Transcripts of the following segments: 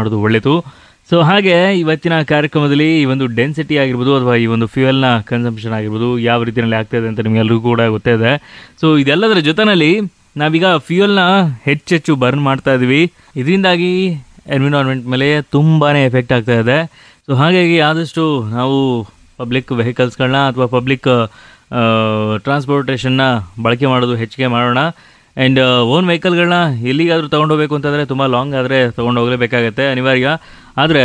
ಮಾಡೋದು ಒಳ್ಳೆಯದು ಸೊ ಹಾಗೆ ಇವತ್ತಿನ ಕಾರ್ಯಕ್ರಮದಲ್ಲಿ ಈ ಒಂದು ಡೆನ್ಸಿಟಿ ಆಗಿರ್ಬೋದು ಅಥವಾ ಈ ಒಂದು ಫ್ಯೂಯಲ್ನ ಕನ್ಸಂಪ್ಷನ್ ಆಗಿರ್ಬೋದು ಯಾವ ರೀತಿಯಲ್ಲಿ ಆಗ್ತಾಯಿದೆ ಅಂತ ನಿಮಗೆಲ್ಲರಿಗೂ ಕೂಡ ಗೊತ್ತೇ ಇದೆ ಸೊ ಇದೆಲ್ಲದರ ಜೊತೆಯಲ್ಲಿ ನಾವೀಗ ಫ್ಯೂಯಲ್ನ ಹೆಚ್ಚೆಚ್ಚು ಬರ್ನ್ ಮಾಡ್ತಾ ಇದ್ದೀವಿ ಇದರಿಂದಾಗಿ ಎನ್ವಿರಾನ್ಮೆಂಟ್ ಮೇಲೆ ತುಂಬಾ ಎಫೆಕ್ಟ್ ಆಗ್ತಾ ಇದೆ ಸೊ ಹಾಗಾಗಿ ಆದಷ್ಟು ನಾವು ಪಬ್ಲಿಕ್ ವೆಹಿಕಲ್ಸ್ಗಳನ್ನ ಅಥವಾ ಪಬ್ಲಿಕ್ ಟ್ರಾನ್ಸ್ಪೋರ್ಟೇಷನ್ನ ಬಳಕೆ ಮಾಡೋದು ಹೆಚ್ಚಿಗೆ ಮಾಡೋಣ ಆ್ಯಂಡ್ ಓನ್ ವೆಹಿಕಲ್ಗಳನ್ನ ಎಲ್ಲಿಗಾದರೂ ತೊಗೊಂಡೋಗ್ಬೇಕು ಅಂತಂದರೆ ತುಂಬ ಲಾಂಗ್ ಆದರೆ ತೊಗೊಂಡೋಗಲೇಬೇಕಾಗತ್ತೆ ಅನಿವಾರ್ಯ ಆದರೆ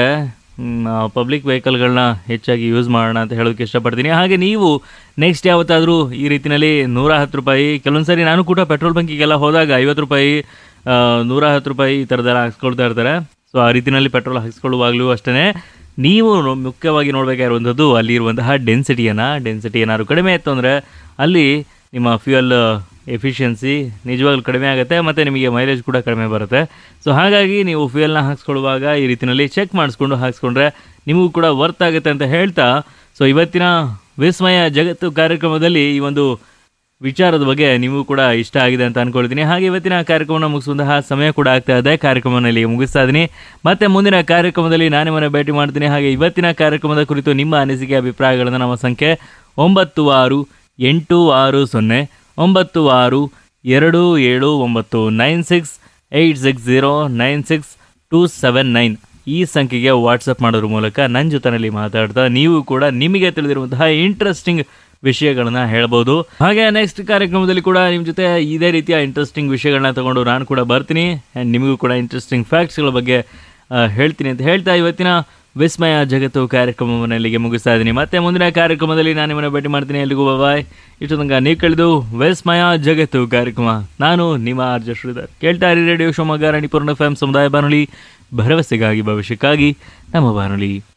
ಪಬ್ಲಿಕ್ ವೆಹಿಕಲ್ಗಳನ್ನ ಹೆಚ್ಚಾಗಿ ಯೂಸ್ ಮಾಡೋಣ ಅಂತ ಹೇಳೋದಕ್ಕೆ ಇಷ್ಟಪಡ್ತೀನಿ ಹಾಗೆ ನೀವು ನೆಕ್ಸ್ಟ್ ಯಾವತ್ತಾದರೂ ಈ ರೀತಿಯಲ್ಲಿ ನೂರ ಹತ್ತು ರೂಪಾಯಿ ಕೆಲವೊಂದು ಸರಿ ನಾನು ಕೂಡ ಪೆಟ್ರೋಲ್ ಬಂಕಿಗೆಲ್ಲ ಹೋದಾಗ ಐವತ್ತು ರೂಪಾಯಿ ಆ, ನೂರ ಹತ್ತು ರೂಪಾಯಿ ಈ ಥರದ್ದೆಲ್ಲ ಹಾಕ್ಸ್ಕೊಳ್ತಾ ಇರ್ತಾರೆ ಸೊ ಆ ರೀತಿಯಲ್ಲಿ ಪೆಟ್ರೋಲ್ ಹಾಕ್ಸ್ಕೊಳ್ಳುವಾಗಲೂ ಅಷ್ಟೇ ನೀವು ನೋ- ಮುಖ್ಯವಾಗಿ ನೋಡಬೇಕಾಗಿರುವಂಥದ್ದು ಅಲ್ಲಿರುವಂತಹ ಡೆನ್ಸಿಟಿಯನ್ನು ಡೆನ್ಸಿಟಿ ಏನಾದ್ರು ಕಡಿಮೆ ಇತ್ತು ಅಂದರೆ ಅಲ್ಲಿ ನಿಮ್ಮ ಫ್ಯೂಯಲ್ ಎಫಿಷಿಯನ್ಸಿ ನಿಜವಾಗ್ಲೂ ಕಡಿಮೆ ಆಗುತ್ತೆ ಮತ್ತು ನಿಮಗೆ ಮೈಲೇಜ್ ಕೂಡ ಕಡಿಮೆ ಬರುತ್ತೆ ಸೊ ಹಾಗಾಗಿ ನೀವು ಫ್ಯೂಯಲ್ನ ಹಾಕ್ಸ್ಕೊಳ್ಳುವಾಗ ಈ ರೀತಿಯಲ್ಲಿ ಚೆಕ್ ಮಾಡಿಸ್ಕೊಂಡು ಹಾಕ್ಸ್ಕೊಂಡ್ರೆ ನಿಮಗೂ ಕೂಡ ವರ್ತ್ ಆಗುತ್ತೆ ಅಂತ ಹೇಳ್ತಾ ಸೊ ಇವತ್ತಿನ ವಿಸ್ಮಯ ಜಗತ್ತು ಕಾರ್ಯಕ್ರಮದಲ್ಲಿ ಈ ಒಂದು ವಿಚಾರದ ಬಗ್ಗೆ ನೀವು ಕೂಡ ಇಷ್ಟ ಆಗಿದೆ ಅಂತ ಅನ್ಕೊಳ್ತೀನಿ ಹಾಗೆ ಇವತ್ತಿನ ಕಾರ್ಯಕ್ರಮವನ್ನು ಮುಗಿಸುವಂತಹ ಸಮಯ ಕೂಡ ಆಗ್ತಾ ಇದೆ ಕಾರ್ಯಕ್ರಮವನ್ನು ಇಲ್ಲಿಗೆ ಮುಗಿಸ್ತಾ ಇದ್ದೀನಿ ಮತ್ತೆ ಮುಂದಿನ ಕಾರ್ಯಕ್ರಮದಲ್ಲಿ ನಾನೇ ಮನೆ ಭೇಟಿ ಮಾಡ್ತೀನಿ ಹಾಗೆ ಇವತ್ತಿನ ಕಾರ್ಯಕ್ರಮದ ಕುರಿತು ನಿಮ್ಮ ಅನಿಸಿಕೆ ಅಭಿಪ್ರಾಯಗಳನ್ನು ನಮ್ಮ ಸಂಖ್ಯೆ ಒಂಬತ್ತು ಆರು ಎಂಟು ಆರು ಸೊನ್ನೆ ಒಂಬತ್ತು ಆರು ಎರಡು ಏಳು ಒಂಬತ್ತು nine six eight six zero nine six two seven nine ಈ ಸಂಖ್ಯೆಗೆ ವಾಟ್ಸಪ್ ಮಾಡೋದ್ರ ಮೂಲಕ ನನ್ನ ಜೊತೆನಲ್ಲಿ ಮಾತಾಡ್ತಾ ನೀವು ಕೂಡ ನಿಮಗೆ ತಿಳಿದಿರುವಂತಹ ಇಂಟ್ರೆಸ್ಟಿಂಗ್ ವಿಷಯಗಳನ್ನ ಹೇಳ್ಬೋದು ಹಾಗೆ ನೆಕ್ಸ್ಟ್ ಕಾರ್ಯಕ್ರಮದಲ್ಲಿ ಕೂಡ ನಿಮ್ಮ ಜೊತೆ ಇದೇ ರೀತಿಯ ಇಂಟ್ರೆಸ್ಟಿಂಗ್ ವಿಷಯಗಳನ್ನ ತಗೊಂಡು ನಾನು ಕೂಡ ಬರ್ತೀನಿ ಆ್ಯಂಡ್ ನಿಮಗೂ ಕೂಡ ಇಂಟ್ರೆಸ್ಟಿಂಗ್ ಫ್ಯಾಕ್ಟ್ಸ್ಗಳ ಬಗ್ಗೆ ಆ, ಹೇಳ್ತೀನಿ ಅಂತ ಹೇಳ್ತಾ ಇವತ್ತಿನ ವಿಸ್ಮಯ ಜಗತ್ತು ಕಾರ್ಯಕ್ರಮವನ್ನು ಇಲ್ಲಿಗೆ ಮುಗಿಸ್ತಾ ಇದ್ದೀನಿ ಮತ್ತೆ ಮುಂದಿನ ಕಾರ್ಯಕ್ರಮದಲ್ಲಿ ನಾನು ನಿಮ್ಮನ್ನು ಭೇಟಿ ಮಾಡ್ತೀನಿ ಎಲ್ಲಿಗೂ ಬಾಯ್ ಇಷ್ಟು ತನಕ ನೀವು ಕಳೆದು ವಿಸ್ಮಯ ಜಗತ್ತು ಕಾರ್ಯಕ್ರಮ ನಾನು ನಿಮ್ಮ ಆರ್ಜ ಶ್ರೀಧರ್ ಕೇಳ್ತಾ ಇರಿ radio Shivamogga Ranipura F M ಸಮುದಾಯ ಬಾನುಲಿ ಭರವಸೆಗಾಗಿ ಭವಿಷ್ಯಕ್ಕಾಗಿ ನಮ್ಮ ಬಾನುಲಿ